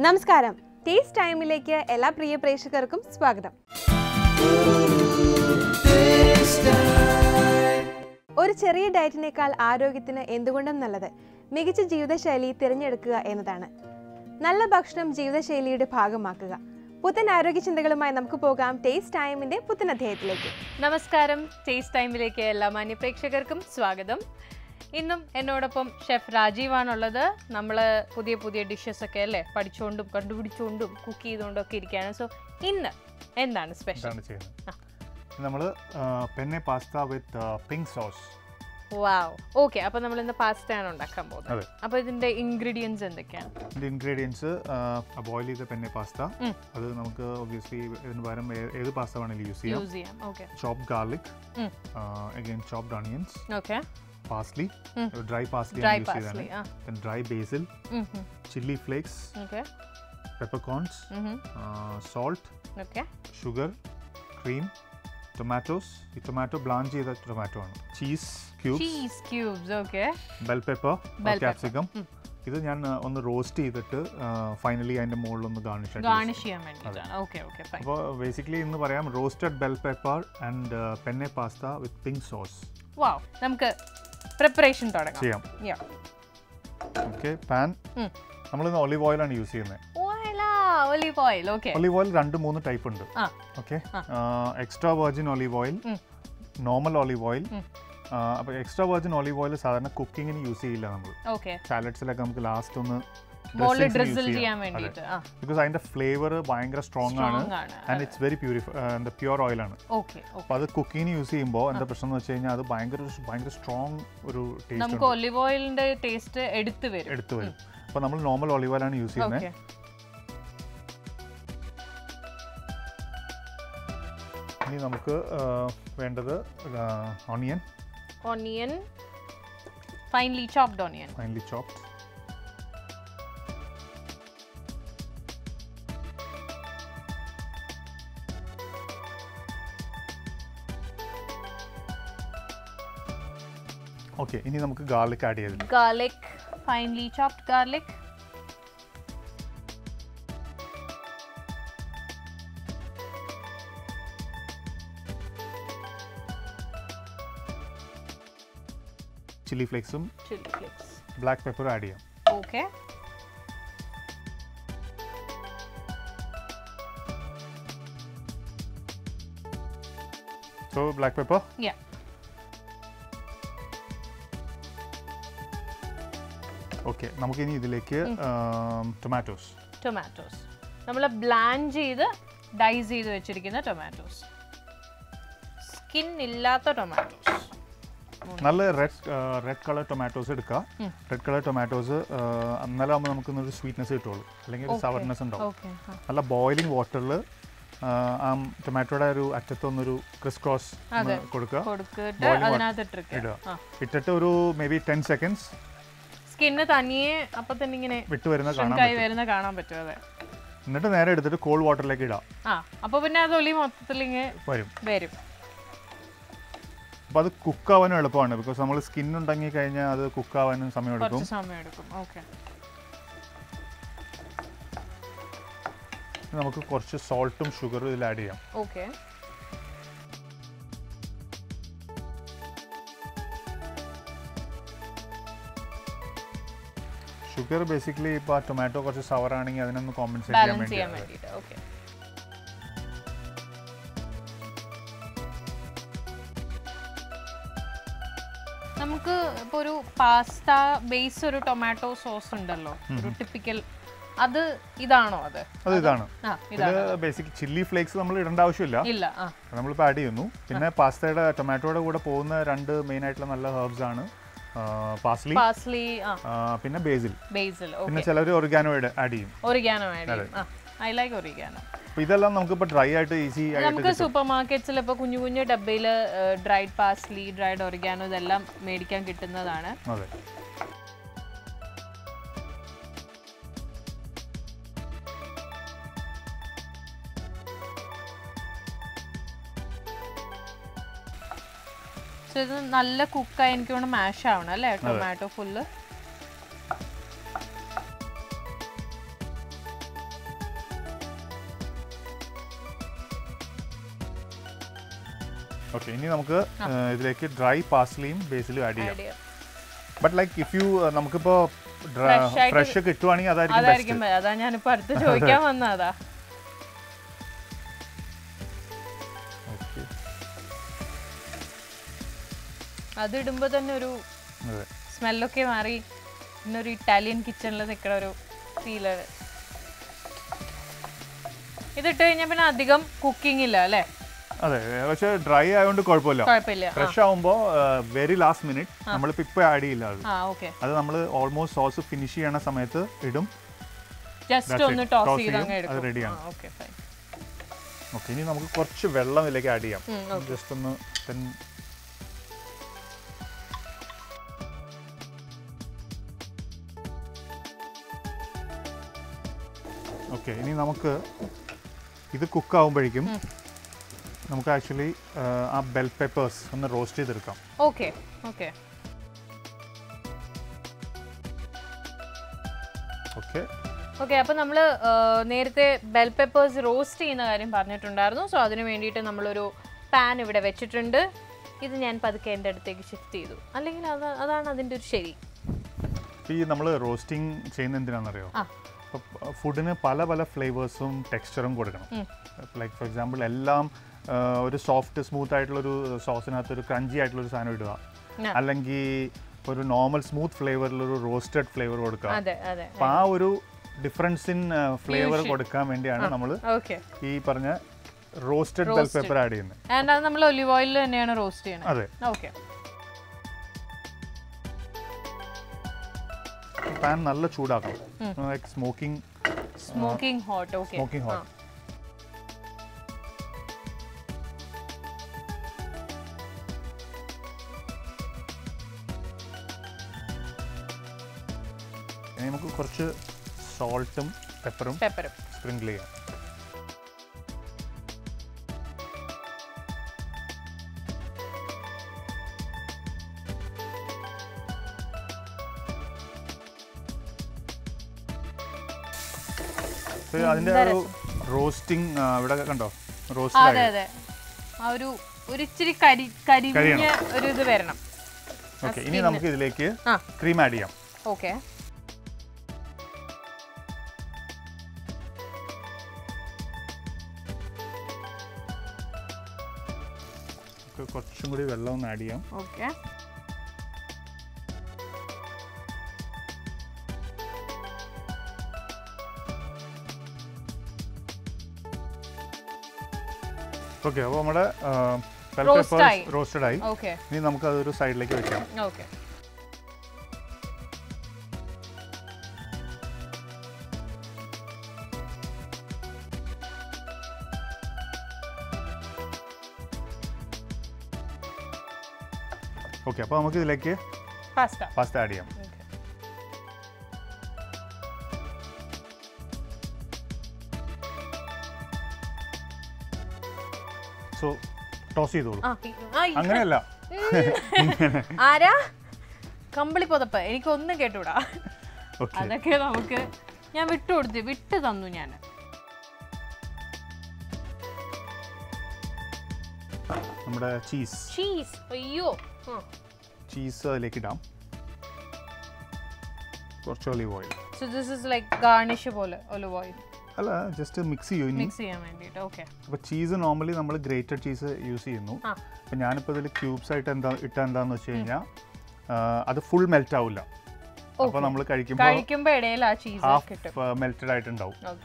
നമസ്കാരം ടേസ്റ്റ് ടൈമിലേക്ക് എല്ലാ പ്രിയ പ്രേക്ഷകർക്കും സ്വാഗതം ഒരു ചെറിയ ഡയറ്റിനേക്കാൾ ആരോഗ്യത്തിന് എന്തുകൊണ്ടും നല്ലത് മികച്ച ജീവിതശൈലി തിരഞ്ഞെടുക്കുക എന്നതാണ് നല്ല ഭക്ഷണം ജീവിതശൈലിയുടെ ഭാഗമാക്കുക പുത്തൻ ആരോഗ്യ ചിന്തകളുമായി നമുക്ക് പോകാം ടേസ്റ്റ് ടൈമിന്റെ പുത്തൻ അധ്യായത്തിലേക്ക് നമസ്കാരം ടേസ്റ്റ് ടൈമിലേക്ക് എല്ലാ മാന്യ പ്രേക്ഷകർക്കും സ്വാഗതം ഇന്നും എന്നോടൊപ്പം ഷെഫ് രാജീവാണുള്ളത് നമ്മൾ പുതിയ പുതിയ ഡിഷസ് ഒക്കെ അല്ലേ പഠിച്ചുകൊണ്ടും കണ്ടുപിടിച്ചുകൊണ്ടും കുക്ക് ചെയ്തുകൊണ്ടും ഒക്കെ ഇരിക്കുകയാണ് സോ ഇന്ന് എന്താണ് സ്പെഷ്യൽ ഇതാണ് ചെയ്യുന്നത് നമ്മൾ penne pasta with pink sauce wow okay അപ്പോൾ നമ്മൾ ഇന്ന് പാസ്തയാണ് ഉണ്ടാക്കാൻ പോകുന്നത് അതെ. അപ്പോൾ ഇതിന്റെ ഇൻഗ്രീഡിയൻസ് എന്തൊക്കെയാണ് ഇതിൻ്റെ ഇൻഗ്രീഡിയൻസ് ബോയിൽ ചെയ്ത പെന്നെ പാസ്ത ഉം. അത് നമുക്ക് ഒബ്വിയസ്ലി ഇതിന് പകരം ഏ- ഏത് പാസ്ത വേണമെങ്കിലും യൂസ് ചെയ്യാം യൂസ് ചെയ്യാം ഓക്കെ ചോപ്പ് ഗാർലിക് ഉം. Again chopped onions okay parsley ഉം. Dry parsley dry use parsley ചെയ്താണ് ആ dry basil chilli flakes okay peppercorns salt okay sugar cream tomatoes ഈ ടൊമാറ്റോ ബ്ലാഞ്ച് ചെയ്ത ടൊമാറ്റോ ആണ് cheese cubes cheese cubes okay bell pepper Bell pepper. Capsicum ഇത് ഞാൻ ആ, ഒന്ന് റോസ്റ്റ് ചെയ്തിട്ട് ഫൈനലി അതിൻ്റെ മുകളിൽ ഒന്ന് ഗാർണിഷ് ഗാർണിഷ് ചെയ്യാൻ വേണ്ടിയിട്ടാണ് ഓക്കെ ഓക്കെ ഫൈൻ അപ്പോൾ ബേസിക്കലി ഇന്ന് പറയാം roasted bell pepper and penne pasta with pink sauce wow നമുക്ക് പ്രിപ്പറേഷൻ തുടങ്ങാം ചെയ്യാം Yeah. ഓക്കെ പാൻ ഉം. നമ്മളിന്ന് ഒലിവ് ഓയിലാണ് യൂസ് ചെയ്യുന്നത് ഓയിലാ olive oil okay olive oil രണ്ട് മൂന്ന് ടൈപ്പ് ഉണ്ട് ആ okay extra virgin olive oil ഉം. നോർമൽ ഒലിവ് ഓയിൽ ഉം. അപ്പോൾ എക്സ്ട്രാ വെർജിൻ ഒലിവ് ഓയിൽ സാധാരണ കുക്കിങ്ങിന് യൂസ് ചെയ്യില്ല നമ്മൾ ഓക്കെ സാലഡ്സിലൊക്കെ നമുക്ക് ലാസ്റ്റ് ഒന്ന് മോളിൽ dressings ന് use ഡ്രിസിൽ ചെയ്യാം. ചെയ്യാൻ അതെ. വേണ്ടിയിട്ട് ആ ബിക്കോസ് അതിന്റെ ഫ്ലേവർ ഭയങ്കര സ്ട്രോങ് ആണ് സ്ട്രോങ് ആണ് ആൻഡ് ഇറ്റ്സ് വെരി പ്യൂരിഫൈ എന്താ പ്യുവർ ഓയിലാണ് ഓക്കെ ഓക്കെ അപ്പോൾ അത് കുക്കിങ്ങിന് യൂസ് ചെയ്യുമ്പോൾ എന്താ പ്രശ്നം എന്ന് വെച്ച് കഴിഞ്ഞാൽ അത് ഭയങ്കര ഒരു- ഭയങ്കര സ്ട്രോങ് ഒരു ടേസ്റ്റ് നമുക്ക് ഒലിവ് ഓയിലിന്റെ ടേസ്റ്റ് എടുത്തു വരും എടുത്തു വരും അപ്പോൾ നമ്മൾ നോർമൽ ഒലിവ് ഓയിലാണ് യൂസ് ചെയ്യുന്നത് ഓക്കെ ഇനി നമുക്ക് ആ, വേണ്ടത് onion onion finely chopped onion finally chopped okay ഇനി നമുക്ക് ഗാർലിക് ആഡ് ചെയ്തിട്ട് garlic finely chopped garlic chilli ഫ്ലേക്സും ചില്ലി ഫ്ലേക്സ് ബ്ലാക്ക് പെപ്പറും ആഡ് ചെയ്യാം okay so black pepper yeah okay നമുക്കിനി ഇതിലേക്ക് ടൊമാറ്റോസ് ടൊമാറ്റോസ് നമ്മൾ ബ്ലാൻഡ് ചെയ്ത് ഡൈസ് ചെയ്ത് വെച്ചിരിക്കുന്ന ടൊമാറ്റോസ് സ്കിൻ ഇല്ലാത്ത ടൊമാറ്റോസ് നല്ല റെഡ് റെഡ് കളർ ടൊമാറ്റോസ് എടുക്കുക റെഡ് കളർ ടൊമാറ്റോസ് എന്നാലും ആകുമ്പോൾ നമുക്കൊന്നൊരു സ്വീറ്റ്നെസ് കിട്ടുള്ളൂ അല്ലെങ്കിൽ ഒരു സവർനെസ് ഉണ്ടാവും ഓക്കെ നല്ല ബോയിലിംഗ് വാട്ടറിൽ ആ ടൊമാറ്റോയുടെ ഒരു അറ്റത്തൊന്നൊരു ക്രിസ് ക്രോസ് അതെ. കൊടുക്കുക കൊടുത്തിട്ട് Boiling water അതിനകത്ത് ഇട്ടിരിക്കുക ഇടുക ആ ഇട്ടിട്ട് ഒരു maybe ten seconds skin തനിയെ അപ്പൊ തന്നെ ഇങ്ങനെ വിട്ട് വരുന്ന കാണാൻ ഷ്രിങ്കായി പറ്റും വരുന്ന കാണാൻ പറ്റും അതെ എന്നിട്ട് നേരെ എടുത്തിട്ട് കോൾഡ് വാട്ടറിലേക്ക് ഇടാം ആ അപ്പൊ പിന്നെ അത് ഒലി മൊത്തത്തിൽ ഇങ്ങനെ വരും വരും അപ്പോൾ അത് കുക്കാവാനും എളുപ്പമാണ് ബിക്കോസ് നമ്മൾ സ്കിൻ ഉണ്ടെങ്കിൽ കഴിഞ്ഞാൽ അത് കുക്കാവാനും സമയം എടുക്കും കുറച്ച് സമയം എടുക്കും ഓക്കെ നമുക്ക് കുറച്ച് സോൾട്ടും ഷുഗറും ഇതിൽ ആഡ് ചെയ്യാം ഓക്കെ ഷുഗർ ബേസിക്കലി ഇപ്പോൾ ആ ടൊമാറ്റോ കുറച്ച് സവർ ആണെങ്കിൽ അതിനൊന്ന് കോമ്പൻസേറ്റ് ചെയ്യാൻ ബാലൻസ് ചെയ്യാൻ വേണ്ടി വേണ്ടിയിട്ട് ഓക്കെ നമുക്ക് ഇപ്പോൾ ഒരു പാസ്ത ബേസ് ഒരു ടൊമാറ്റോ സോസ് ഉണ്ടല്ലോ ഒരു ടിപ്പിക്കൽ അത് ഇതാണോ അത് അത് ഇതാണ് ആ ഇത് ഇതാണ് ബേസിക് ചില്ലി ഫ്ലേക്സ് നമ്മൾ ഇടേണ്ട ആവശ്യമില്ല ഇല്ല ആ നമ്മളിപ്പോൾ ആഡ് ചെയ്യുന്നു പിന്നെ പാസ്തയുടെ ടൊമാറ്റോയുടെ കൂടെ പോകുന്ന രണ്ട് മെയിൻ ആയിട്ടുള്ള നല്ല ഹെർബ്സ് ആണ് പാസ്ലി പാസ്ലി ആ പിന്നെ ബേസിൽ ബേസിൽ പിന്നെ ഓക്കെ ചിലർ ഒറിഗാനോ ആഡ് ചെയ്യും ഒറിഗാനോ ആഡ് ചെയ്യും ആ ഐ ലൈക്ക് ഒറിഗാനോ അപ്പോൾ ഇതെല്ലാം നമുക്കിപ്പോൾ ഡ്രൈ ആയിട്ട് ഈസി ആയിട്ട് നമുക്ക് സൂപ്പർ മാർക്കറ്റ്സിൽ ഇപ്പോൾ കുഞ്ഞു കുഞ്ഞു ഡബ്ബയിൽ ഡ്രൈഡ് പാസ്ലി ഡ്രൈഡ് ഒറിഗാനോ ഇതെല്ലാം മേടിക്കാൻ കിട്ടുന്നതാണ് അതെ സോ ഇത് നല്ല കുക്കായി എനിക്ക് തോന്നുന്നു മാഷ് ആവണം അല്ലേ ടൊമാറ്റോ ഫുള്ള് ഓക്കെ ഇനി നമുക്ക് ആ, ഇതിലേക്ക് ഡ്രൈ പാസ്ലിയും ബേസിലും ആഡ് ചെയ്യാം ആഡ് ചെയ്യാം ബട്ട് ലൈക്ക് ഇഫ് യു നമുക്കിപ്പോൾ Fresh ആയിട്ട് ഫ്രഷ് കിട്ടുവാണെങ്കിൽ അതായിരിക്കും അതായിരിക്കും ബെസ്റ്റ് അതാ ഞാനിപ്പോ അടുത്ത് ചോദിക്കാൻ വന്നതാ ഓക്കെ അത് ഇടുമ്പോ തന്നെ ഒരു അതെ സ്മെല്ലൊക്കെ മാറി പിന്നെ ഒരു ഇറ്റാലിയൻ കിച്ചണിൽ നിൽക്കുന്ന ഒരു ഫീല് ഇതിട്ട് കഴിഞ്ഞാൽ പിന്നെ അധികം കുക്കിംഗ് ഇല്ല അല്ലേ അതെ പക്ഷെ ഡ്രൈ ആയതുകൊണ്ട് കുഴപ്പമില്ല കുഴപ്പമില്ല ആ. ഫ്രഷ് ആവുമ്പോൾ വെരി ലാസ്റ്റ് മിനിറ്റ് നമ്മളിപ്പോൾ ഇപ്പോൾ ആഡ് ചെയ്യില്ല അത് ആ ഓക്കെ അത് നമ്മൾ ഓൾമോസ്റ്റ് സോസ് ഫിനിഷ് ചെയ്യണ സമയത്ത് ഇടും ജസ്റ്റ് That's ഒന്ന് it. ടോസ് Toss ചെയ്ത് ചെയ്യും, അങ്ങ് അത് എടുക്കും ready ആണ്. ഓക്കെ ഫൈൻ ഓക്കെ ഇനി നമുക്ക് കുറച്ച് വെള്ളം ഇതിലേക്ക് ആഡ് ചെയ്യാം ഉം, okay. ജസ്റ്റ് ഒന്ന് then ഓക്കെ ഇനി നമുക്ക് ഇത് കുക്ക് ആവുമ്പോഴേക്കും നമുക്ക് ആക്ച്വലി ആ ബെൽ പെപ്പേഴ്സ് ഒന്ന് റോസ്റ്റ് ചെയ്തെടുക്കാം ഓക്കെ ഓക്കെ ഓക്കെ ഓക്കെ അപ്പോൾ നമ്മൾ നേരത്തെ ബെൽ പെപ്പേഴ്സ് റോസ്റ്റ് ചെയ്യുന്ന കാര്യം പറഞ്ഞിട്ടുണ്ടായിരുന്നു സോ അതിന് വേണ്ടിയിട്ട് നമ്മളൊരു പാൻ ഇവിടെ വെച്ചിട്ടുണ്ട് ഇത് ഞാൻ പതുക്കെ എൻ്റെ അടുത്തേക്ക് ഷിഫ്റ്റ് ചെയ്തു അല്ലെങ്കിൽ അത് അതാണ് അതിൻ്റെ ഒരു ശരി ഈ നമ്മൾ റോസ്റ്റിംഗ് ചെയ്യുന്ന എന്തിനാണെന്നറിയോ ആ അപ്പോൾ ഫുഡിന് പല പല ഫ്ലേവേഴ്സും ടെക്സ്ചറും കൊടുക്കണം ഉം. ലൈക്ക് ഫോർ എക്സാമ്പിൾ എല്ലാം ആ, ഒരു സോഫ്റ്റ് സ്മൂത്ത് ആയിട്ടുള്ളൊരു സോസിനകത്ത് ഒരു ക്രഞ്ചി ആയിട്ടുള്ള ഒരു സാധനം ഇടുക ആ. അല്ലെങ്കിൽ ഒരു നോർമൽ സ്മൂത്ത് ഫ്ലേവറിലൊരു റോസ്റ്റഡ് ഫ്ലേവർ കൊടുക്കുക അതെ അതെ അപ്പോൾ ആ ഒരു ഡിഫറൻസ് ഇൻ ഫ്ലേവർ കൊടുക്കാൻ വേണ്ടിയാണ് നമ്മൾ ഓക്കെ ഈ പറഞ്ഞ റോസ്റ്റഡ് ബെൽ പെപ്പർ ആഡ് ചെയ്യുന്നത് ആൻഡ് അത് നമ്മൾ ഒലിവ് ഓയിലിൽ തന്നെയാണ് റോസ്റ്റ് ചെയ്യണത് അതെ ഓക്കെ പാൻ നല്ല ചൂടാക്കണം like smoking smoking hot okay smoking hot ഇനി നമുക്ക് കുറച്ച് സോൾട്ടും പെപ്പറും പെപ്പറും സ്പ്രിങ്കിൾ ചെയ്യാം So, അതിന്റെ ആ ഒരു റോസ്റ്റിംഗ് ഇവിടെ കണ്ടോ അതെ റോസ്റ്റ് അതെ ആ ഒരു ഒരു ഇച്ചിരി കരി കരിഞ്ഞ ഒരു ഇത് വരണം ഓക്കെ ഇനി നമുക്ക് ഇതിലേക്ക് ആ ക്രീം ആഡ് ചെയ്യാം ഓക്കെ നമുക്ക് കുറച്ചും കൂടി വെള്ളം ഒന്ന് ആഡ് ചെയ്യാം ഓക്കെ ഓക്കെ അപ്പോൾ നമ്മുടെ Roast ആയി. റോസ്റ്റഡ് ആയി ഓക്കെ ഇനി നമുക്ക് അതൊരു സൈഡിലേക്ക് വെക്കാം ഓക്കെ ഓക്കെ അപ്പോൾ നമുക്ക് ഇതിലേക്ക് പാസ്ത പാസ്ത ആഡ് ചെയ്യാം ഓക്കെ സോ ടോസ് ചെയ്തോളൂ ആ ഈ- ആ, ഈ- അങ്ങനെയല്ല ആരാ കമ്പിളി പുതപ്പ് എനിക്കൊന്നും കേട്ടൂടാ ഓക്കെ അതൊക്കെ നമുക്ക് ഞാൻ വിട്ടുകൊടുത്തു വിട്ട് തന്നു ഞാൻ നമ്മുടെ ചീസ് ചീസ് അയ്യോ ചീസ് അതിലേക്ക് ഇടാം കുറച്ച് olive oil so this is like garnish പോലെ ഒലിവ് ഓയിൽ അല്ല ജസ്റ്റ് മിക്സ് ചെയ്യും ഇനി മിക്സ് ചെയ്യാൻ വേണ്ടിയിട്ട് ഓക്കെ അപ്പോൾ ചീസ് നോർമലി നമ്മൾ ഗ്രേറ്റഡ് ചീസ് യൂസ് ചെയ്യുന്നു ആ അപ്പോൾ ഞാനിപ്പോൾ ഇതിൽ ക്യൂബ്സ് ആയിട്ട് എന്താ ഇട്ട എന്താന്ന് വെച്ച് കഴിഞ്ഞാൽ അത് ഫുൾ മെൽറ്റ് ആവില്ല അപ്പോൾ നമ്മൾ കഴിക്കുമ്പോൾ കഴിക്കുമ്പോ ഇടയിൽ ആ ചീസ് ഹാഫ് കിട്ടും മെൽറ്റഡ് ആയിട്ടുണ്ടാവും ഓക്കെ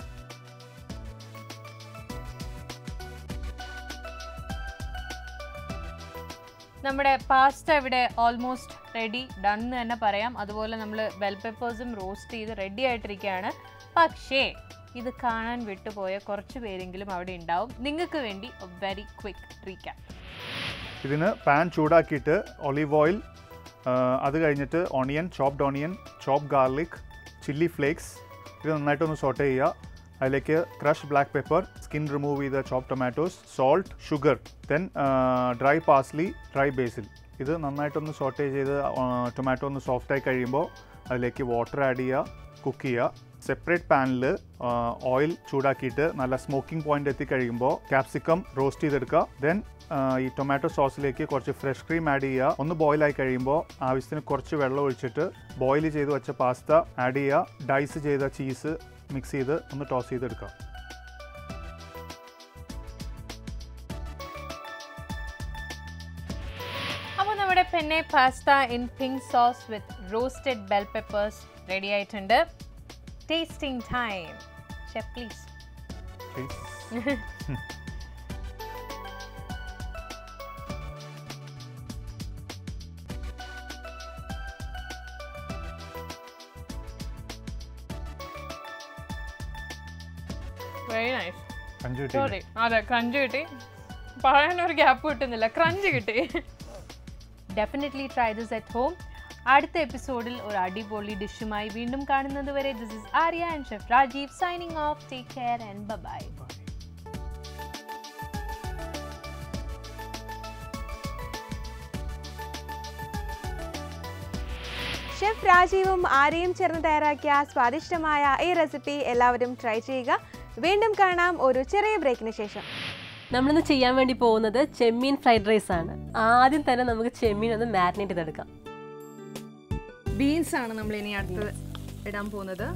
നമ്മുടെ പാസ്ത ഇവിടെ ഓൾമോസ്റ്റ് റെഡി ഡൺ എന്ന് തന്നെ പറയാം അതുപോലെ നമ്മൾ ബെൽ പെപ്പേഴ്സും റോസ്റ്റ് ചെയ്ത് റെഡി ആയിട്ടിരിക്കുകയാണ് പക്ഷേ ഇത് കാണാൻ വിട്ടുപോയ കുറച്ച് പേരെങ്കിലും അവിടെ ഉണ്ടാവും നിങ്ങൾക്ക് വേണ്ടി വെരി ക്വിക്ക് റീക്യാപ്പ് ഇതിന് പാൻ ചൂടാക്കിയിട്ട് ഒലിവ് ഓയിൽ അത് കഴിഞ്ഞിട്ട് onion chopped onion chop garlic chilli flakes ഇത് നന്നായിട്ടൊന്ന് സോട്ട് ചെയ്യുക അതിലേക്ക് crush black pepper skin remove ചെയ്ത chop tomatoes salt sugar then dry parsley dry basil ഇത് നന്നായിട്ടൊന്ന് സോട്ടേ ചെയ്ത് ടൊമാറ്റോ ഒന്ന് സോഫ്റ്റായി കഴിയുമ്പോൾ അതിലേക്ക് വാട്ടർ ആഡ് ചെയ്യുക കുക്ക് ചെയ്യുക സെപ്പറേറ്റ് പാനിൽ ഓയിൽ ചൂടാക്കിയിട്ട് നല്ല സ്മോക്കിംഗ് പോയിന്റ് എത്തിക്കഴിയുമ്പോൾ ക്യാപ്സിക്കം റോസ്റ്റ് ചെയ്തെടുക്കുക ദെൻ ഈ ടൊമാറ്റോ സോസിലേക്ക് കുറച്ച് ഫ്രഷ് ക്രീം ആഡ് ചെയ്യുക ഒന്ന് ബോയിൽ ആയി കഴിയുമ്പോൾ ആവശ്യത്തിന് കുറച്ച് വെള്ളം ഒഴിച്ചിട്ട് ബോയിൽ ചെയ്ത് വെച്ച പാസ്ത ആഡ് ചെയ്യുക ഡൈസ് ചെയ്ത ചീസ് മിക്സ് ചെയ്ത് ഒന്ന് ടോസ് ചെയ്തെടുക്കുക അപ്പോൾ നമ്മുടെ penne pasta in pink sauce with roasted bell peppers ready ആയിട്ടുണ്ട് tasting time chef please Please. Very nice അഞ്ച് കിട്ടി സോറി അതെ ക്രഞ്ച് കിട്ടി പറയാനൊരു ഗ്യാപ്പ് കിട്ടുന്നില്ല ക്രഞ്ച് കിട്ടി definitely try this at home അടുത്ത എപ്പിസോഡിൽ ഒരു അടിപൊളി ഡിഷുമായി വീണ്ടും കാണുന്നത് വരെ this is Arya and chef Rajeev signing off take care and bye chef രാജീവും ആര്യയും ചേർന്ന് തയ്യാറാക്കിയ സ്വാദിഷ്ടമായ ഈ റെസിപ്പി എല്ലാവരും ട്രൈ ചെയ്യുക വീണ്ടും കാണാം ഒരു ചെറിയ ബ്രേക്കിന് ശേഷം നമ്മളിന്ന് ചെയ്യാൻ വേണ്ടി പോകുന്നത് ചെമ്മീൻ ഫ്രൈഡ് റൈസ് ആണ് ആദ്യം തന്നെ നമുക്ക് ചെമ്മീൻ ഒന്ന് മാരിനേറ്റ് ചെയ്തെടുക്കാം ബീൻസ് ആണ് നമ്മൾ ഇനി അടുത്ത് ഇടാൻ പോകുന്നത്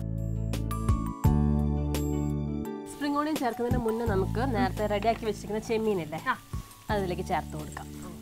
സ്പ്രിംഗ് ഓണിയൻ ചേർക്കുന്നതിന് മുന്നേ നമുക്ക് നേരത്തെ റെഡിയാക്കി വെച്ചിരിക്കുന്ന ചെമ്മീനില്ലേ ആ. അതിലേക്ക് ചേർത്ത് കൊടുക്കാം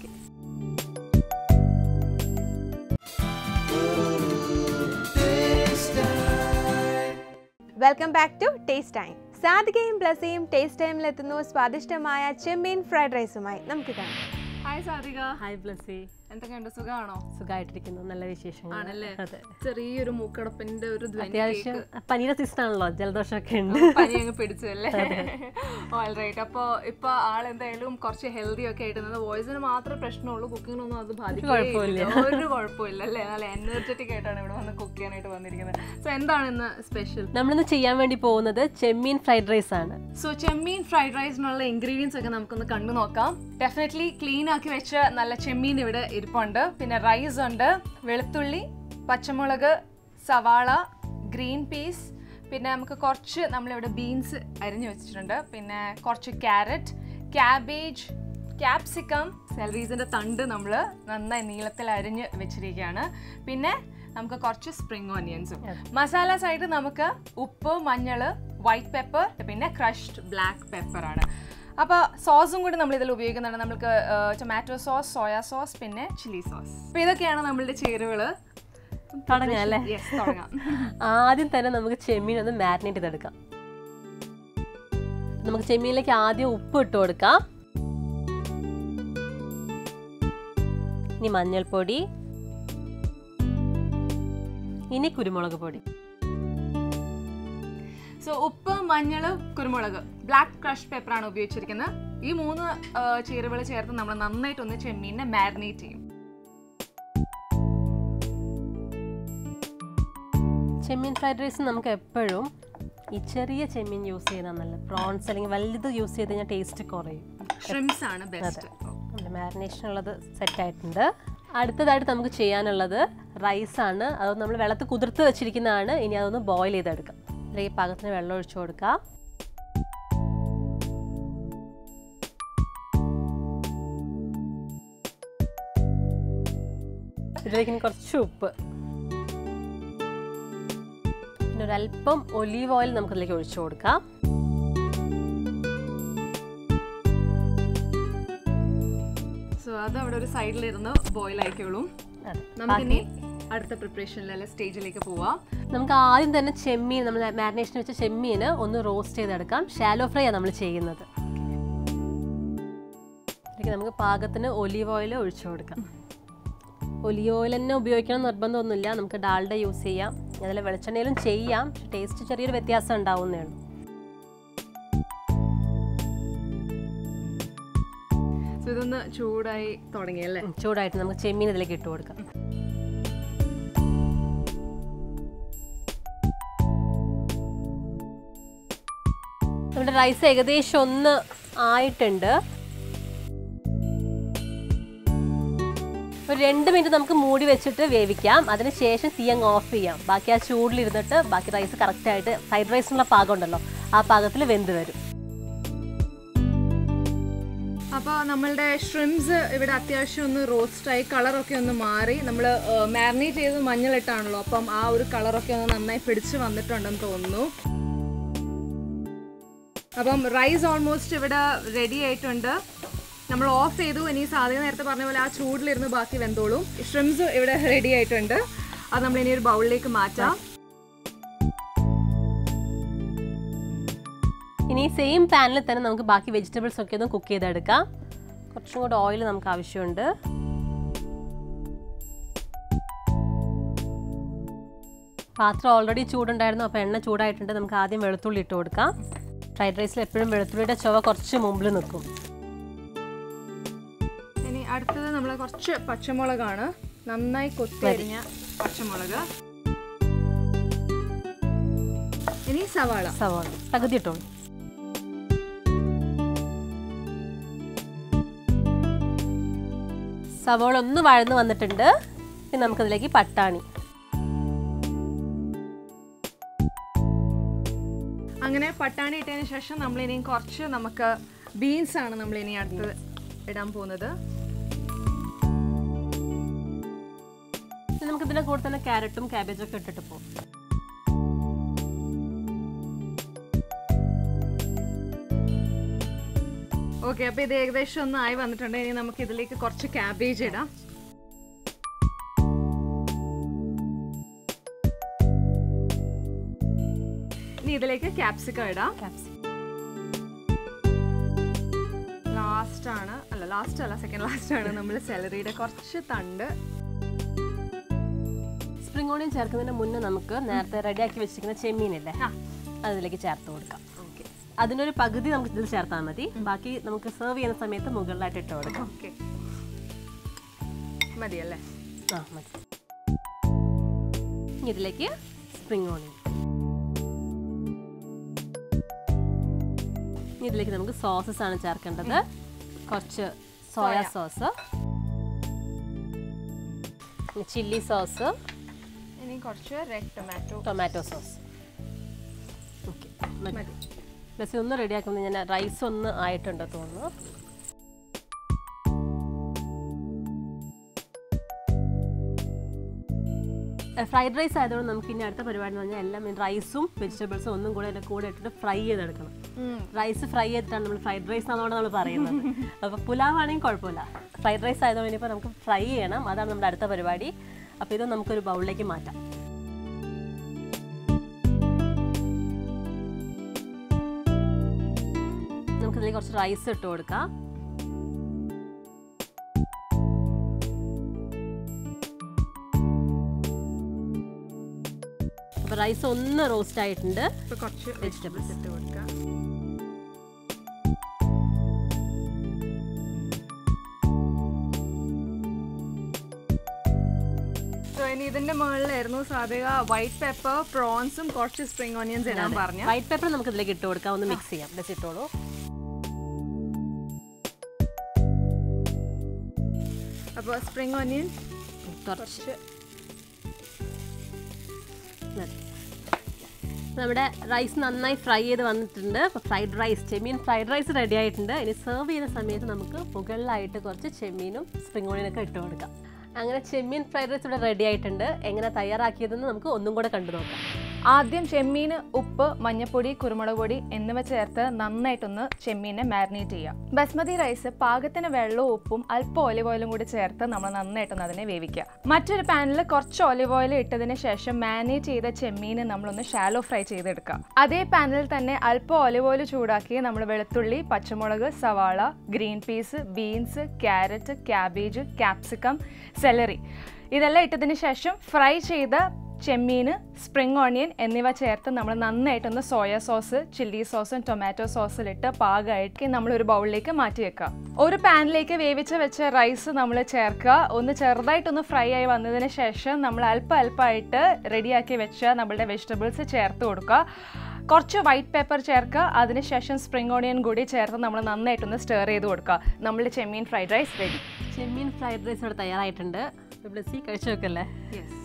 welcome back to taste time സാധികയും ബ്ലസിയും ടേസ്റ്റ് ടൈമിൽ എത്തുന്നു സ്വാദിഷ്ടമായ ചെമ്മീൻ ഫ്രൈഡ് റൈസുമായി നമുക്ക് കാണാം ഹായ് സാധിക ഹായ് ബ്ലസ്സി എന്തൊക്കെയുണ്ട് സുഖമാണോ സുഖമായിട്ടിരിക്കുന്നു നല്ല വിശേഷങ്ങൾ ആണല്ലേ അതെ ചെറിയൊരു മൂക്കടപ്പിന്റെ ഒരു ധ്വനി അത്യാവശ്യം പനീര സീസൺ ആണല്ലോ ജലദോഷമൊക്കെ ഉണ്ട് പനി അങ്ങ് പിടിച്ചല്ലേ ഓൾറൈറ്റ് അപ്പൊ ഇപ്പൊ ആളെന്തായാലും കുറച്ച് ഹെൽത്തി ഒക്കെ ആയിട്ട് വോയിസിന് മാത്രമേ പ്രശ്നമുള്ളൂ കുക്കിങ്ങിനൊന്നും അത് ബാധിക്കില്ല ഒരു കുഴപ്പമില്ല അല്ലേ നല്ല എനർജറ്റിക് ആയിട്ടാണ് ഇവിടെ വന്ന് കുക്ക് ചെയ്യാനായിട്ട് വന്നിരിക്കുന്നത് സോ എന്താണ് ഇന്ന് സ്പെഷ്യൽ നമ്മളിന്ന് ചെയ്യാൻ വേണ്ടി പോകുന്നത് ചെമ്മീൻ ഫ്രൈഡ് റൈസ് ആണ് സോ ചെമ്മീൻ ഫ്രൈഡ് റൈസിനുള്ള ഇൻഗ്രീഡിയൻസ് ഒക്കെ നമുക്കൊന്ന് കണ്ടു നോക്കാം ഡെഫിനറ്റ്ലി ക്ലീൻ ആക്കി വെച്ച നല്ല ചെമ്മീൻ ഇവിടെ ഇരിപ്പുണ്ട് പിന്നെ റൈസ് ഉണ്ട് വെളുത്തുള്ളി പച്ചമുളക് സവാള ഗ്രീൻ പീസ് പിന്നെ നമുക്ക് കുറച്ച് നമ്മളിവിടെ ബീൻസ് അരിഞ്ഞു വെച്ചിട്ടുണ്ട് പിന്നെ കുറച്ച് ക്യാരറ്റ് ക്യാബേജ് ക്യാപ്സിക്കം സെലറീസിൻ്റെ തണ്ട് നമ്മൾ നന്നായി നീളത്തിൽ അരിഞ്ഞ് വെച്ചിരിക്കുകയാണ് പിന്നെ നമുക്ക് കുറച്ച് സ്പ്രിംഗ് ഓനിയൻസും മസാലാസ് ആയിട്ട് നമുക്ക് ഉപ്പ് മഞ്ഞൾ വൈറ്റ് പെപ്പർ പിന്നെ ക്രഷ്ഡ് ബ്ലാക്ക് പെപ്പർ ആണ് അപ്പോൾ സോസും കൂടി നമ്മൾ ഇതിൽ ഉപയോഗിക്കുന്നുണ്ട് നമുക്ക് ടൊമാറ്റോ സോസ് സോയാ സോസ് പിന്നെ ചില്ലി സോസ് അപ്പോൾ ഇതൊക്കെയാണ് നമ്മളുടെ ചേരുവകൾ തുടങ്ങാം അല്ലേ യെസ് തുടങ്ങാം ആദ്യം തന്നെ നമുക്ക് ചെമ്മീൻ ഒന്ന് മാരിനേറ്റ് ചെയ്തെടുക്കാം നമുക്ക് ചെമ്മീനിലേക്ക് ആദ്യം ഉപ്പ് ഇട്ട് കൊടുക്കാം ഇനി മഞ്ഞൾപ്പൊടി ഇനി കുരുമുളക് പൊടി സോ ഉപ്പ് മഞ്ഞൾ കുരുമുളക് ബ്ലാക്ക് ക്രഷ് പെപ്പറാണ് ഉപയോഗിച്ചിരിക്കുന്നത് ഈ മൂന്ന് ചേരുവകൾ ചേർത്ത് നമ്മൾ നന്നായിട്ടൊന്ന് ചെമ്മീനെ മാരിനേറ്റ് ചെയ്യും ചെമ്മീൻ ഫ്രൈഡ് റൈസ് നമുക്ക് എപ്പോഴും ഈ ചെറിയ ചെമ്മീൻ യൂസ് ചെയ്താൽ നല്ല പ്രോൺസ് അല്ലെങ്കിൽ വലുത് യൂസ് ചെയ്ത് കഴിഞ്ഞാൽ ടേസ്റ്റ് കുറയും ഷ്രിംസ് ആണ് ബെസ്റ്റ് നമ്മുടെ മാരിനേഷൻ ഉള്ളത് സെറ്റ് ആയിട്ടുണ്ട് അടുത്തതായിട്ട് നമുക്ക് ചെയ്യാനുള്ളത് റൈസാണ് അത് നമ്മൾ വെള്ളത്തിൽ കുതിർത്ത് വെച്ചിരിക്കുന്നതാണ് ഇനി അതൊന്ന് ബോയിൽ ചെയ്തെടുക്കാം അല്ലെങ്കിൽ പാകത്തിന് വെള്ളം ഒഴിച്ചു കൊടുക്കാം ഇതിലേക്ക് ഇനി കുറച്ച് ഉപ്പ് പിന്നെ ഒരല്പം ഒലീവ് ഓയിൽ നമുക്കതിലേക്ക് ഒഴിച്ചു കൊടുക്കാം സോ അത് അവിടെ ഒരു സൈഡിലിരുന്ന് ബോയിൽ ആയിക്കോളും അതെ. നമുക്കിനി അടുത്ത പ്രിപ്പറേഷനിലെ സ്റ്റേജിലേക്ക് പോവാം നമുക്ക് ആദ്യം തന്നെ ചെമ്മീൻ നമ്മൾ മാരിനേഷൻ വെച്ച ചെമ്മീന് ഒന്ന് റോസ്റ്റ് ചെയ്തെടുക്കാം ഷാലോ ഫ്രൈ ആണ് നമ്മൾ ചെയ്യുന്നത് ഇതിലേക്ക് നമുക്ക് പാകത്തിന് ഒലീവ് ഓയിൽ ഒഴിച്ചു കൊടുക്കാം ഒലീവ് ഓയിൽ തന്നെ ഉപയോഗിക്കണം എന്ന് നിർബന്ധമൊന്നുമില്ല നമുക്ക് ഡാൽഡ യൂസ് ചെയ്യാം അതിൽ വെളിച്ചെണ്ണയിലും ചെയ്യാം പക്ഷെ ടേസ്റ്റ് ചെറിയൊരു വ്യത്യാസം ഉണ്ടാവുന്നേ ഉള്ളൂ സോ ഇതൊന്ന് ചൂടായി തുടങ്ങിയല്ലേ ഉം, ചൂടായിട്ട് നമുക്ക് ചെമ്മീൻ ഇതിലേക്ക് ഇട്ട് കൊടുക്കാം നമ്മുടെ റൈസ് ഏകദേശം ഒന്ന് ആയിട്ടുണ്ട് ഒരു രണ്ട് മിനിറ്റ് നമുക്ക് മൂടി വെച്ചിട്ട് വേവിക്കാം അതിനുശേഷം തീ അങ്ങ് ഓഫ് ചെയ്യാം ബാക്കി ആ ചൂടിലിരുന്നിട്ട് ബാക്കി റൈസ് കറക്റ്റായിട്ട് ഫ്രൈഡ് റൈസിനുള്ള പാകം ഉണ്ടല്ലോ ആ പാകത്തിൽ വെന്ത് വരും അപ്പോൾ നമ്മളുടെ ഷ്രിംസ് ഇവിടെ അത്യാവശ്യം ഒന്ന് റോസ്റ്റായി കളറൊക്കെ ഒന്ന് മാറി നമ്മൾ മാരിനേറ്റ് ചെയ്ത് മഞ്ഞളിട്ടാണല്ലോ അപ്പം ആ ഒരു കളറൊക്കെ ഒന്ന് നന്നായി പിടിച്ച് വന്നിട്ടുണ്ടെന്ന് തോന്നുന്നു അപ്പം റൈസ് ഓൾമോസ്റ്റ് ഇവിടെ റെഡി ആയിട്ടുണ്ട് നമ്മൾ ഓഫ് ചെയ്തു ഇനി സാധ്യത നേരത്തെ പറഞ്ഞ പോലെ ആ ചൂടിലിരുന്ന് ബാക്കി വെന്തോളും ഷ്രിംസ് ഇവിടെ റെഡി ആയിട്ടുണ്ട് അത് നമ്മൾ ഇനി ഒരു ബൗളിലേക്ക് മാറ്റാം ഇനി സെയിം പാനിൽ തന്നെ നമുക്ക് ബാക്കി വെജിറ്റബിൾസ് ഒക്കെ ഒന്ന് കുക്ക് ചെയ്തെടുക്കാം കുറച്ചും കൂടെ ഓയിൽ നമുക്ക് ആവശ്യമുണ്ട് പാത്രം ഓൾറെഡി ചൂടുണ്ടായിരുന്നു അപ്പോൾ എണ്ണ ചൂടായിട്ടുണ്ട് നമുക്ക് ആദ്യം വെളുത്തുള്ളി ഇട്ട് കൊടുക്കാം ഫ്രൈഡ് റൈസിൽ എപ്പോഴും വെളുത്തുള്ളിയുടെ ചുവ കുറച്ച് മുമ്പിൽ നിൽക്കും ഇനി അടുത്തത് നമ്മൾ കുറച്ച് പച്ചമുളകാണ് നന്നായി കൊത്തി അരിഞ്ഞ പച്ചമുളക് ഇനി സവാള സവാള പകുതി ഇട്ടോളൂ സവാള ഒന്ന് വഴന്ന് വന്നിട്ടുണ്ട് ഇനി നമുക്കതിലേക്ക് പട്ടാണി അങ്ങനെ പട്ടാണി ഇട്ടതിന് ശേഷം നമ്മൾ ഇനി കുറച്ച് നമുക്ക് ബീൻസ് ആണ് നമ്മൾ ഇനി അടുത്ത് ഇടാൻ പോകുന്നത് ഇനി നമുക്ക് ഇതിന്റെ കൂടെ തന്നെ ക്യാരറ്റും ക്യാബേജും ഒക്കെ ഇട്ടിട്ട് പോകും ഓക്കെ അപ്പൊ ഇത് ഏകദേശം ഒന്ന് ആയി വന്നിട്ടുണ്ട് ഇനി നമുക്ക് ഇതിലേക്ക് കുറച്ച് ക്യാബേജ് ഇടാം ഇനി ഇതിലേക്ക് ക്യാപ്സിക്കം ഇടാം ലാസ്റ്റ് ആണ് അല്ല ലാസ്റ്റ് അല്ല സെക്കൻഡ് ലാസ്റ്റ് ആണ് നമ്മൾ സെലറിയുടെ കുറച്ച് തണ്ട് സ്പ്രിംഗ് ഓണിയൻ ചേർക്കുന്നതിന് മുന്നേ നമുക്ക് നേരത്തെ റെഡിയാക്കി വെച്ചിരിക്കുന്ന ചെമ്മീനില്ലേ ആ. അതിലേക്ക് ചേർത്ത് കൊടുക്കാം അതിനൊരു പകുതി നമുക്ക് ഇതിൽ ചേർത്താൽ മതി ബാക്കി നമുക്ക് സെർവ് ചെയ്യുന്ന സമയത്ത് മുകളിലായിട്ട് ഇട്ട് കൊടുക്കാം ഓക്കെ മതിയല്ലേ ആ മതി ഇനി ഇതിലേക്ക് സ്പ്രിംഗ് ഓണിയൻ ഇനി ഇതിലേക്ക് നമുക്ക് സോസസ് ആണ് ചേർക്കേണ്ടത് കുറച്ച് സോയ സോസ് ചില്ലി സോസ് ഇനി കുറച്ച് red tomato tomato sauce okay മതി പ്ലസ് ഒന്ന് റെഡിയാക്കുന്നത് ഞാൻ റൈസ് ഒന്ന് ആയിട്ടുണ്ട് തോന്നുന്നു ഫ്രൈഡ് റൈസ് ആയതുകൊണ്ട് നമുക്ക് ഇനി അടുത്ത പരിപാടി എന്ന് പറഞ്ഞാൽ എല്ലാം റൈസും വെജിറ്റബിൾസും ഒന്നും കൂടെ അതിൻ്റെ കൂടെ ഇട്ടിട്ട് ഫ്രൈ ചെയ്തെടുക്കണം റൈസ് ഫ്രൈ ചെയ്തിട്ടാണ് നമ്മൾ ഫ്രൈഡ് റൈസ് എന്നാണ് നമ്മൾ പറയുന്നത് അപ്പോൾ പുലാവ് ആണെങ്കിൽ കുഴപ്പമില്ല ഫ്രൈഡ് റൈസ് ആയതുകൊണ്ട് ഇനിയിപ്പോൾ നമുക്ക് ഫ്രൈ ചെയ്യണം അതാണ് നമ്മുടെ അടുത്ത പരിപാടി അപ്പോൾ ഇത് നമുക്കൊരു ബൗളിലേക്ക് മാറ്റാം നമുക്കിതിലേക്ക് കുറച്ച് റൈസ് ഇട്ട് കൊടുക്കാം അപ്പോൾ റൈസ് ഒന്ന് റോസ്റ്റ് ആയിട്ടുണ്ട് ഇപ്പൊ കുറച്ച് വെജിറ്റബിൾസ് ഇട്ട് കൊടുക്കാം So, ഇനി ഇതിന്റെ മുകളിലായിരുന്നു സാധ്യത വൈറ്റ് പെപ്പർ പ്രോൺസും കുറച്ച് സ്പ്രിംഗ് ഓണിയൻസ് ഇടാൻ പറഞ്ഞു വൈറ്റ് പേപ്പർ നമുക്ക് ഇതിലേക്ക് ഇട്ട് കൊടുക്കാം ഒന്ന് മിക്സ് ചെയ്യാം ബസ് ഇട്ടോളൂ അപ്പോൾ സ്പ്രിംഗ് ഓണിയൻ കുറച്ച് മതി. നമ്മുടെ റൈസ് നന്നായി ഫ്രൈ ചെയ്ത് വന്നിട്ടുണ്ട് അപ്പോൾ ഫ്രൈഡ് റൈസ് ചെമ്മീൻ ഫ്രൈഡ് റൈസ് റെഡി ആയിട്ടുണ്ട് ഇനി സെർവ് ചെയ്യുന്ന സമയത്ത് നമുക്ക് മുകളിലായിട്ട് കുറച്ച് ചെമ്മീനും സ്പ്രിംഗ് ഓണിയനൊക്കെ ഇട്ട് കൊടുക്കാം അങ്ങനെ ചെമ്മീൻ ഫ്രൈഡ് റൈസ് ഇവിടെ റെഡി ആയിട്ടുണ്ട് എങ്ങനെ തയ്യാറാക്കിയതെന്ന് നമുക്ക് ഒന്നും കൂടെ കണ്ടു നോക്കാം ആദ്യം ചെമ്മീന് ഉപ്പ് മഞ്ഞപ്പൊടി കുരുമുളക് പൊടി എന്നിവ ചേർത്ത് നന്നായിട്ടൊന്ന് ചെമ്മീനെ മാരിനേറ്റ് ചെയ്യാം ബസ്മതി റൈസ് പാകത്തിന് വെള്ളവും ഉപ്പും അല്പം ഒലിവ് ഓയിലും കൂടി ചേർത്ത് നമ്മൾ നന്നായിട്ടൊന്ന് അതിനെ വേവിക്കുക മറ്റൊരു പാനിൽ കുറച്ച് ഒലിവ് ഓയിൽ ഇട്ടതിന് ശേഷം മാരിനേറ്റ് ചെയ്ത ചെമ്മീന് നമ്മളൊന്ന് ഷാലോ ഫ്രൈ ചെയ്തെടുക്കുക അതേ പാനിൽ തന്നെ അല്പം ഒലിവ് ഓയിൽ ചൂടാക്കി നമ്മൾ വെളുത്തുള്ളി പച്ചമുളക് സവാള green peas beans carrot cabbage capsicum celery ഇതെല്ലാം ഇട്ടതിന് ശേഷം ഫ്രൈ ചെയ്ത ചെമ്മീൻ സ്പ്രിംഗ് ഓണിയൻ എന്നിവ ചേർത്ത് നമ്മൾ നന്നായിട്ടൊന്ന് സോയ സോസ് ചില്ലി സോസും ടൊമാറ്റോ സോസിലിട്ട് പാകമായിട്ട് നമ്മൾ ഒരു ബൗളിലേക്ക് മാറ്റി വെക്കുക ഒരു പാനിലേക്ക് വേവിച്ച് വെച്ച റൈസ് നമ്മൾ ചേർക്കുക ഒന്ന് ചെറുതായിട്ടൊന്ന് ഫ്രൈ ആയി വന്നതിന് ശേഷം നമ്മൾ അല്പം അല്പമായിട്ട് റെഡിയാക്കി വെച്ച നമ്മളുടെ വെജിറ്റബിൾസ് ചേർത്ത് കൊടുക്കുക കുറച്ച് വൈറ്റ് പേപ്പർ ചേർക്കുക അതിനുശേഷം സ്പ്രിംഗ് ഓണിയൻ കൂടി ചേർത്ത് നമ്മൾ നന്നായിട്ടൊന്ന് സ്റ്റെയർ ചെയ്ത് കൊടുക്കുക നമ്മുടെ ചെമ്മീൻ ഫ്രൈഡ് റൈസ് റെഡി ചെമ്മീൻ ഫ്രൈഡ് റൈസ് ഇവിടെ തയ്യാറായിട്ടുണ്ട് ബ്ലസ്സി കഴിച്ചു നോക്കല്ലേ യെസ്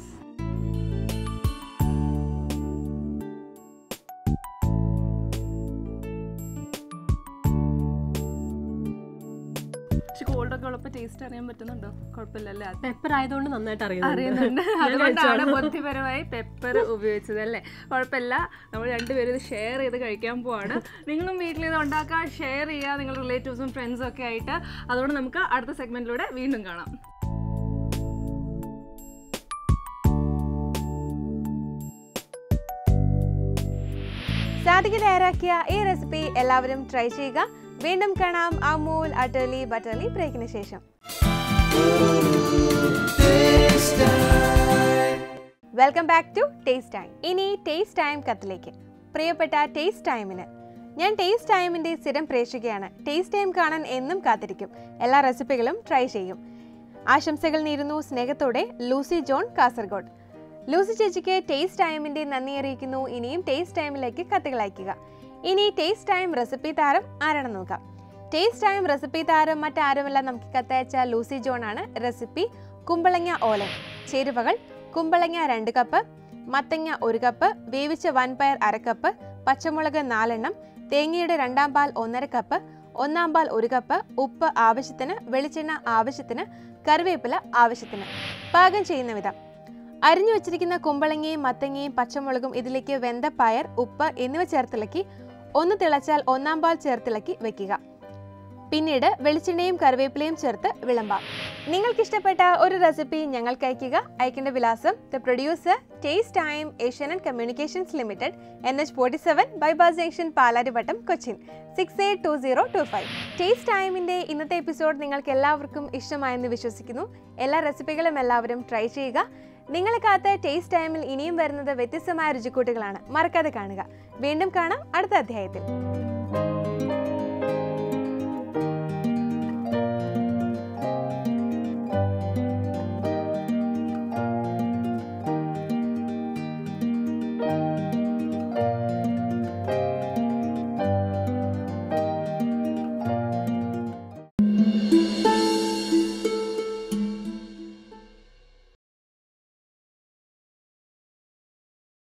പക്ഷെ കോൾഡൊക്കെ ഉള്ളപ്പോൾ ടേസ്റ്റ് അറിയാൻ പറ്റുന്നുണ്ടോ കുഴപ്പമില്ലല്ലേ അത് പെപ്പർ ആയതുകൊണ്ട് നന്നായിട്ട് അറിയുന്നുണ്ട് ഞാൻ അതുകൊണ്ടാണ് കഴിച്ചോളാം. ബുദ്ധിപരമായി പെപ്പർ ഉപയോഗിച്ചത് അല്ലേ കുഴപ്പമില്ല നമ്മൾ രണ്ടുപേരും ഇത് ഷെയർ ചെയ്ത് കഴിക്കാൻ പോവാണ് നിങ്ങളും വീട്ടിൽ ഇത് ഉണ്ടാക്കുക ഷെയർ ചെയ്യുക നിങ്ങളുടെ റിലേറ്റീവ്സും ഫ്രണ്ട്സും ഒക്കെ ആയിട്ട് അതുകൊണ്ട് നമുക്ക് അടുത്ത സെഗ്മെന്റിലൂടെ വീണ്ടും കാണാം സാധിക തയ്യാറാക്കിയ ഈ റെസിപ്പി എല്ലാവരും ട്രൈ ചെയ്യുക വീണ്ടും കാണാം അമൂൽ അട്ടർലി ബട്ടർലി ബ്രേക്കിന് ശേഷം welcome back to taste time ഇനി ടേസ്റ്റ് ടൈം കത്തിലേക്ക് പ്രിയപ്പെട്ട ടേസ്റ്റ് ടൈമിന് ഞാൻ ടേസ്റ്റ് ടൈമിൻ്റെ സ്ഥിരം പ്രേക്ഷകയാണ് ടേസ്റ്റ് ടൈം കാണാൻ എന്നും കാത്തിരിക്കും എല്ലാ റെസിപ്പികളും ട്രൈ ചെയ്യും ആശംസകൾ നേരുന്നു സ്നേഹത്തോടെ ലൂസി ജോൺ കാസർഗോഡ് ലൂസി ചേച്ചിക്ക് ടേസ്റ്റ് ടൈമിൻ്റെ നന്ദി അറിയിക്കുന്നു ഇനിയും ടേസ്റ്റ് ടൈമിലേക്ക് കത്തുകൾ അയക്കുക ഇനി ടേസ്റ്റ് ടൈം റെസിപ്പി താരം ആരാണെന്ന് നോക്കാം ടേസ്റ്റ് ടൈം റെസിപ്പി താരം മറ്റാരുമല്ല നമുക്ക് കത്തയച്ച ലൂസി ജോൺ ആണ് റെസിപ്പി കുമ്പളങ്ങ ഓലൻ ചേരുവകൾ കുമ്പളങ്ങ രണ്ട് കപ്പ് മത്തങ്ങ ഒരു കപ്പ് വേവിച്ച വൻപയർ അര കപ്പ് പച്ചമുളക് നാലെണ്ണം തേങ്ങയുടെ രണ്ടാം പാൽ ഒന്നര കപ്പ് ഒന്നാം പാൽ ഒരു കപ്പ് ഉപ്പ് ആവശ്യത്തിന് വെളിച്ചെണ്ണ ആവശ്യത്തിന് കറിവേപ്പില ആവശ്യത്തിന് പാകം ചെയ്യുന്ന വിധം അരിഞ്ഞു വെച്ചിരിക്കുന്ന കുമ്പളങ്ങയും മത്തങ്ങയും പച്ചമുളകും ഇതിലേക്ക് വെന്ത പയർ ഉപ്പ് എന്നിവ ചേർത്തിളക്കി ഒന്ന് തിളച്ചാൽ ഒന്നാം പാൽ ചേർത്തിളക്കി വെക്കുക പിന്നീട് വെളിച്ചെണ്ണയും കറിവേപ്പിലയും ചേർത്ത് വിളമ്പാം നിങ്ങൾക്ക് ഇഷ്ടപ്പെട്ട ഒരു റെസിപ്പി ഞങ്ങൾക്ക് അയയ്ക്കുക അയക്കേണ്ട വിലാസം the producer taste time Asian and communications limited N H forty seven bypass junction Palarivattam Cochin six eight two zero two five taste ടൈമിൻ്റെ ഇന്നത്തെ എപ്പിസോഡ് നിങ്ങൾക്ക് എല്ലാവർക്കും ഇഷ്ടമായെന്ന് വിശ്വസിക്കുന്നു എല്ലാ റെസിപ്പികളും എല്ലാവരും ട്രൈ ചെയ്യുക നിങ്ങളെ കാത്ത ടേസ്റ്റ് ടൈമിൽ ഇനിയും വരുന്നത് വ്യത്യസ്തമായ രുചിക്കൂട്ടുകളാണ് മറക്കാതെ കാണുക വീണ്ടും കാണാം അടുത്ത അധ്യായത്തിൽ